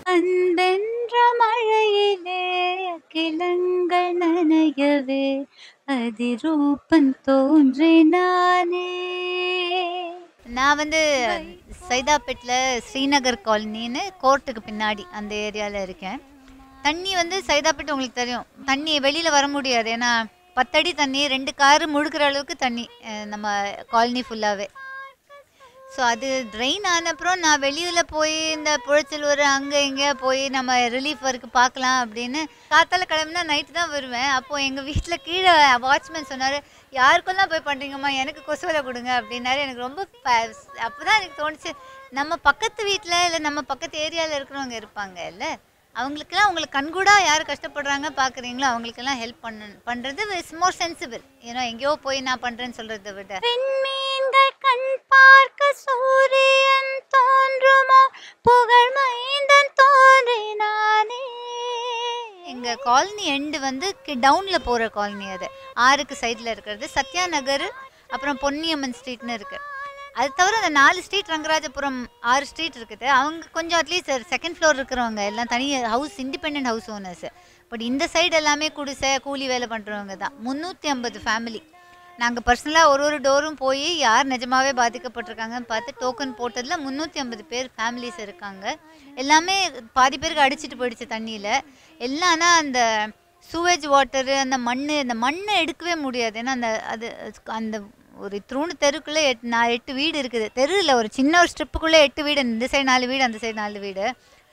அன்பென்ற மழையிலே அகிலங்கள் நனையவே அதிரூபன் தோன்றினானே நான் வந்து சைதாப்பேட்டில் ஸ்ரீநகர் காலனின்னு கோர்ட்டுக்கு பின்னாடி அந்த ஏரியாவில் இருக்கேன் தண்ணி வந்து சைதாப்பேட் உங்களுக்கு தெரியும் தண்ணி வெளியில் வர முடியாது ஏன்னா பத்தடி தண்ணி ரெண்டு காரு முழுக்கிற அளவுக்கு தண்ணி அஹ், நம்ம காலனி ஃபுல்லாகவே ஸோ அது ட்ரெயின் ஆன அப்புறம் நான் வெளியில் போய் இந்த புழைச்சலூர் அங்கே இங்கே போய் நம்ம ரிலீஃப் ஒர்க் பார்க்கலாம் அப்படின்னு காத்தால கிளம்புனா நைட்டு தான் வருவேன் அப்போது எங்கள் வீட்டில் கீழே வாட்ச்மேன் சொன்னார் யாருக்கெல்லாம் போய் பண்ணுறீங்கம்மா எனக்கு கொசுவலை கொடுங்க அப்படின்னாரு எனக்கு ரொம்ப அப்போ தான் எனக்கு தோணுச்சு நம்ம பக்கத்து வீட்டில் இல்லை நம்ம பக்கத்து ஏரியாவில் இருக்கிறவங்க இருப்பாங்க இல்லை அவங்களுக்கெல்லாம் அவங்களுக்கு கண்கூடா யார் கஷ்டப்படுறாங்க பார்க்குறீங்களோ அவங்களுக்கெல்லாம் ஹெல்ப் பண்ண பண்ணுறது இட்ஸ் மோர் சென்சிபிள் ஏன்னா எங்கேயோ போய் நான் பண்ணுறேன்னு சொல்கிறத விட விண்மீன்கள் கண் பார்க்க சூரியன் தோன்றுமோ புகழ் மைந்தன் தோன்றினானே எங்க காலனி எண்டு வந்து டவுன்ல போற காலனி அது ஆறுக்கு சைடில் இருக்கிறது சத்யா நகர் அப்புறம் பொன்னியம்மன் ஸ்ட்ரீட்னு இருக்கு அது தவிர அந்த நாலு ஸ்ட்ரீட் ரங்கராஜபுரம் ஆறு ஸ்ட்ரீட் இருக்குது அவங்க கொஞ்சம் அட்லீஸ்ட் செகண்ட் ஃப்ளோர் இருக்கிறவங்க எல்லாம் தனி house independent house owners but இந்த சைடு எல்லாமே குடிசை கூலி வேலை பண்ணுறவங்க தான் முந்நூற்றி ஐம்பது ஃபேமிலி நாங்கள் பர்சனலாக ஒரு ஒரு டோரும் போய் யார் நிஜமாவே பாதிக்கப்பட்டிருக்காங்கன்னு பார்த்து டோக்கன் போட்டதில் முந்நூற்றி ஐம்பது பேர் ஃபேமிலிஸ் இருக்காங்க எல்லாமே பாதி பேருக்கு அடிச்சிட்டு போயிடுச்சு தண்ணியில் எல்லாம் ஆனா அந்த சூவேஜ் வாட்டரு அந்த மண் அந்த மண்ணை எடுக்கவே முடியாது ஏன்னா அந்த அது அந்த ஒரு த்ரூண்டு தெருக்குள்ளே எட் நான் எட்டு வீடு இருக்குது தெரு இல்லை ஒரு சின்ன ஒரு ஸ்ட்ரிப்புக்குள்ளே எட்டு வீடு இந்த சைடு நாலு வீடு அந்த சைடு நாலு வீடு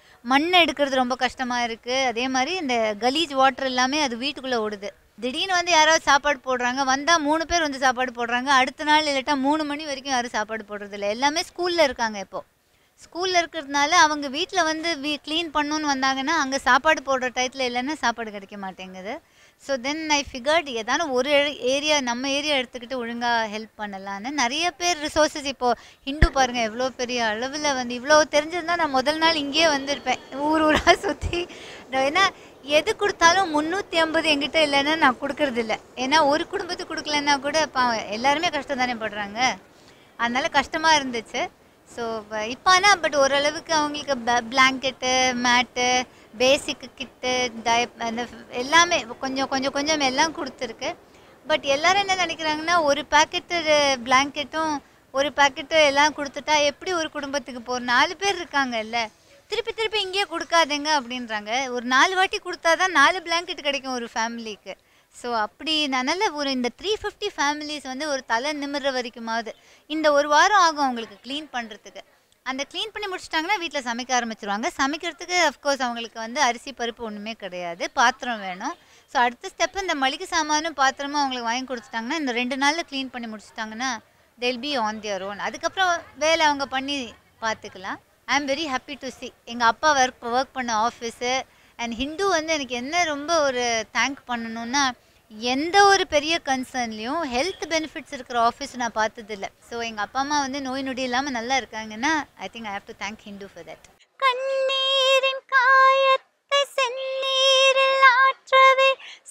மண் எடுக்கிறது ரொம்ப கஷ்டமாக இருக்குது அதே மாதிரி இந்த கலீஜ் வாட்டர் எல்லாமே அது வீட்டுக்குள்ளே ஓடுது திடீர்னு வந்து யாராவது சாப்பாடு போடுறாங்க வந்தால் மூணு பேர் வந்து சாப்பாடு போடுறாங்க அடுத்த நாள் இல்லாட்டா மூணு மணி வரைக்கும் யாரும் சாப்பாடு போடுறதில்ல எல்லாமே ஸ்கூலில் இருக்காங்க இப்போ ஸ்கூலில் இருக்கிறதுனால அவங்க வீட்டில் வந்து வீ க்ளீன் பண்ணணுன்னு வந்தாங்கன்னா அங்கே சாப்பாடு போடுற டயத்தில் இல்லைன்னா சாப்பாடு கிடைக்க மாட்டேங்குது ஸோ தென் ஐ ஃபிகர்ட் ஏதான ஒரு ஏரியா நம்ம ஏரியா எடுத்துக்கிட்டு ஒழுங்காக ஹெல்ப் பண்ணலான்னு நிறைய பேர் ரிசோர்ஸஸ் இப்போது ஹிந்து பாருங்கள் எவ்வளோ பெரிய அளவில் வந்து இவ்வளோ தெரிஞ்சிருந்தா நான் முதல் நாள் இங்கேயே வந்திருப்பேன் ஊர் ஊராக சுற்றி ஏன்னா எது கொடுத்தாலும் முந்நூற்றி ஐம்பது எங்கிட்ட இல்லைன்னா நான் கொடுக்கறது இல்ல ஏன்னா ஒரு குடும்பத்துக்கு கொடுக்கலன்னா கூட பாவம் எல்லாருமே கஷ்டம் தானே படுறாங்க அதனால கஷ்டமாக இருந்துச்சு ஸோ இப்போ ஆனால் பட் ஓரளவுக்கு அவங்களுக்கு பிளாங்கெட்டு மேட்டு பேசிக் கிட்டு டய அந்த எல்லாமே கொஞ்சம் கொஞ்சம் கொஞ்சம் எல்லாம் கொடுத்துருக்கு பட் எல்லாரும் என்ன நினைக்கிறாங்கன்னா ஒரு பேக்கெட்டு பிளாங்கெட்டும் ஒரு பேக்கெட்டு எல்லாம் கொடுத்துட்டா எப்படி ஒரு குடும்பத்துக்கு போகிற நாலு பேர் இருக்காங்கல்ல திருப்பி திருப்பி இங்கேயே கொடுக்காதீங்க அப்படின்றாங்க ஒரு நாலு வாட்டி கொடுத்தா தான் நாலு பிளாங்கெட் கிடைக்கும் ஒரு ஃபேமிலிக்கு ஸோ அப்படி அதனால் ஒரு இந்த த்ரீ ஃபிஃப்டி ஃபேமிலிஸ் வந்து ஒரு தலை நிமிர்ற வரைக்குமாவது இந்த ஒரு வாரம் ஆகும் அவங்களுக்கு க்ளீன் பண்ணுறதுக்கு அந்த க்ளீன் பண்ணி முடிச்சிட்டாங்கன்னா வீட்டில் சமைக்க ஆரம்பிச்சிருவாங்க சமைக்கிறதுக்கு அஃப்கோர்ஸ் அவங்களுக்கு வந்து அரிசி பருப்பு ஒன்றுமே கிடையாது பாத்திரம் வேணும் ஸோ அடுத்த ஸ்டெப் இந்த மளிகை சாமானும் பாத்திரமும் அவங்களுக்கு வாங்கி கொடுத்துட்டாங்கன்னா இந்த ரெண்டு நாளில் க்ளீன் பண்ணி முடிச்சிட்டாங்கன்னா they'll be on their own அதுக்கப்புறம் வேலை அவங்க பண்ணி பார்த்துக்கலாம் ஐ am very happy to see எங்கள் அப்பா ஒர்க் ஒர்க் பண்ண ஆஃபீஸு அண்ட் ஹிந்து வந்து எனக்கு என்ன ரொம்ப ஒரு தேங்க் பண்ணணும்னா எந்த ஒரு பெரிய கன்சர்ன்லேயும் ஹெல்த் பெனிஃபிட்ஸ் இருக்கிற ஆஃபீஸ் நான் பார்த்ததில்ல ஸோ எங்கள் அப்பா அம்மா வந்து நோய் நொடி இல்லாமல் நல்லா இருக்காங்கன்னா I think I have to thank Hindu for that கண்ணீரின் காயத்தை செந்நீரில் ஆற்றவே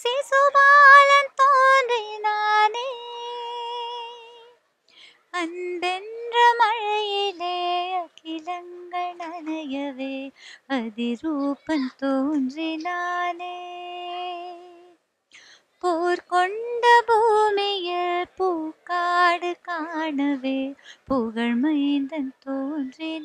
சிசுபாலன் தோன்றினானே அன்பென்ற மழையிலே அகிலங்கள் நனையவே அதிரூபன் தோன்றினானே போர் கொண்ட பூமியில் பூக்காடு காணவே புகழ் மைந்தன் தோன்றி